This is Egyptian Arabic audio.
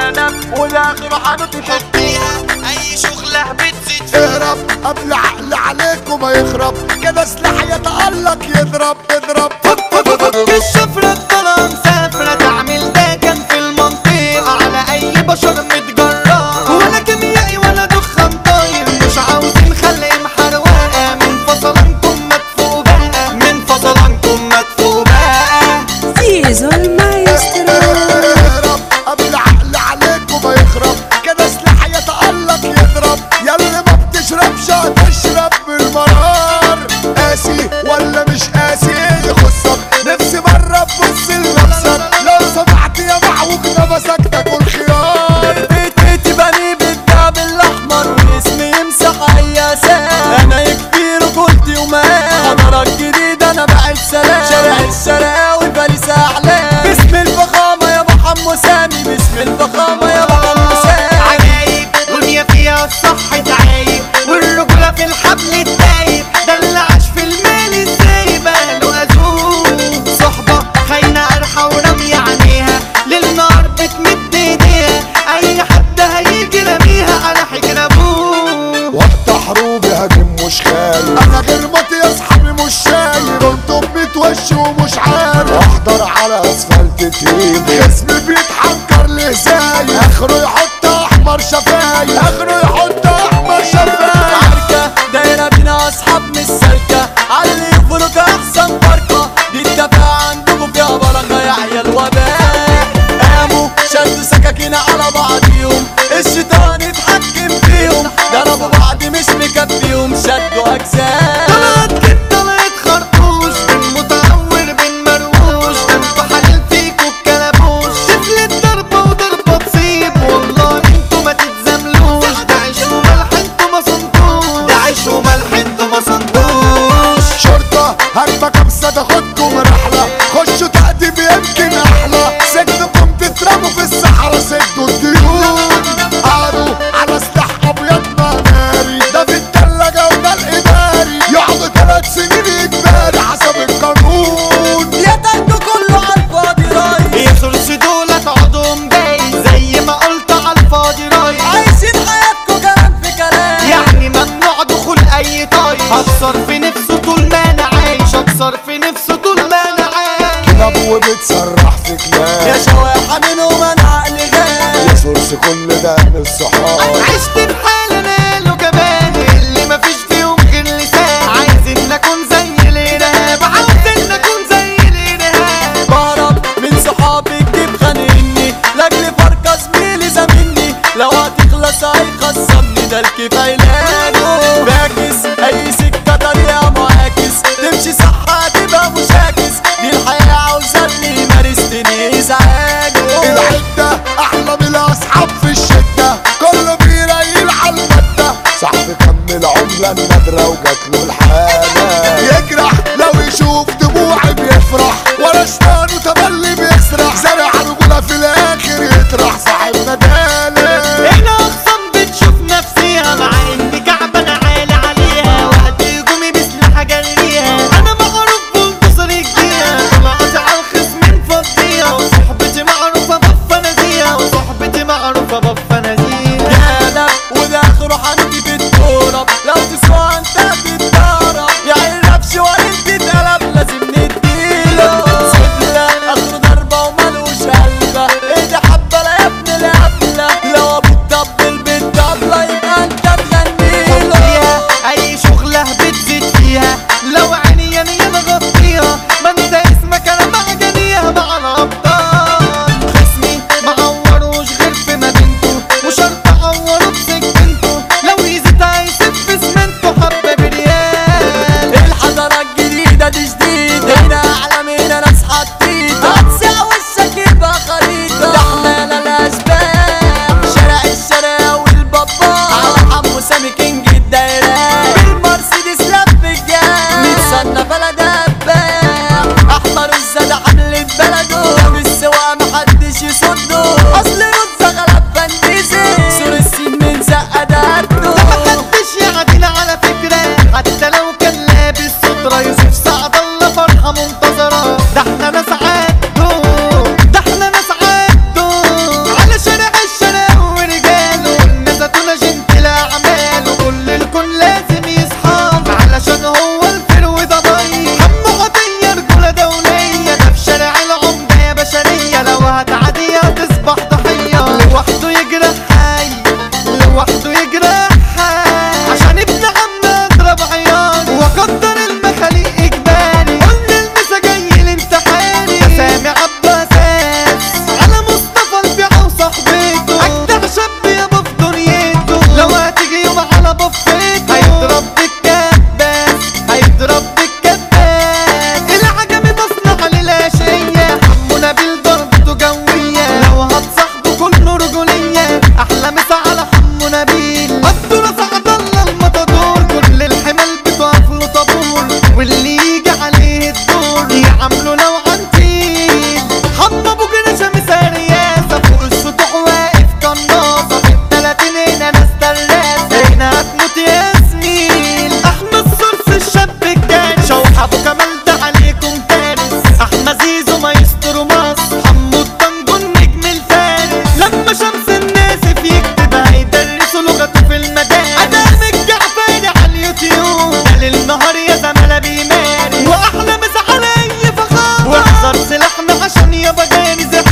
كلام والاخر هنتحط فيها اي شغلة بتزيد اهرب قبل عقل عليكم ما يخرب كده سلاح يتألق يضرب يضرب الشفرة الطلعة مسافرة تعمل ده كان في المنطقة على أي بشر متجرأ ولا كيميائي ولا دخان طاير مش عاوزين خلق محروقة من فصلانكم مدفوق بقى من فصلانكم مدفوق بقى زيزو المايسترو اهرب قبل عقل عليكم ما يخرب كده سلاح يتألق يضرب ياللي ما بتشربش هتشرب بالمرار قاسي ولا مش قاسي ايه يخصك نفسي مرة تبص لنفسك لو سمعت يا معوج نفسك تاكل خيار بيتي بني بالدهب الاحمر واسمي يمسح اي اساس انا يكفي رجولتي ومال حضارة جديدة انا بعد سلام شارع الشراوي باريس اعلام باسم الفخامة يا ابو حمو سامي باسم الفخامة يا ابو حمو سامي عجايب دنيا فيها الصح تعايب والرجولة في الحبل الدايب ده اللي عاش في المال ازاي بقى له ازوق صحبة خاينة قرحة ورمية عينيها للنار بتمد ايديها اي حد هيجي رميها على حجر ابوه وقت حروب هاجم مش خايف انا غير مطي يا اصحابي مش شايف انتم بتوش ومش عارف احضر على اسفلت تقيل جسمي بيتحنكر لهزاي اخره يحط احمر شفايف اخره يحط احمر شفايف عركة دايرة بينا أصحاب مش سالكة علي يفرق أحسن فرقة دي الدفاع عندكم فيها بركة يا عيال وباء قاموا شدوا سكاكين على بعضيهم الشيطان يتحكم فيهم ضربوا بعض مش مكفيهم شدوا أجزاء طلعت كده طلعت خرطوش بين متعور بين مروش ده انتوا حلال فيكوا الكلبوش تفلت ضربة وضربة تصيب والله انتوا ما تتزاملوش ده عيش وملح انتوا ما صنتوش ده عيش وملح انتوا ما صنتوش شرطة هربة كبسة تاخدكم رحلة خشوا تقديم يمكن أحلى سجنكم تترموا في الصحراء سدوا الديون قالوا على سلاح أبيض ناري ده في التلاجة وده الإداري يقعدوا ثلاث سنين إجباري حسب القانون يا تاكو كله عالفاضي رايح يا سورس دول اقعدهم جاي زي ما قلت على الفاضي رايح عايشين حياتكم كلام في كلام يعني ممنوع دخول اي طايش اكسر في نفسه طول ما انا عايش اكسر في نفسه طول ما انا عايش كلاب وبتسرح في كلاب يا شواحة منهم أنا عقلي غاب يا سورس كل ده من الصحاب عشت بحال انا له كمان اللي مفيش فيهم غير لسان عايز ان اكون زي الارهاب عايز ان اكون زي الارهاب بهرب من صحابي كتير خانقني لاجل فرقة زميلي زميلني لو هتخلص هيخصمني ده الكيف علاجه باكس اي سكة طريقة معاكس تمشي صح هتبقى مشاكس دي الحياة عاوزة اللي يمارسني ازعاجه العدة أحلى من الأصحاب في الشدة كله بيريح عشان يابا جاني زي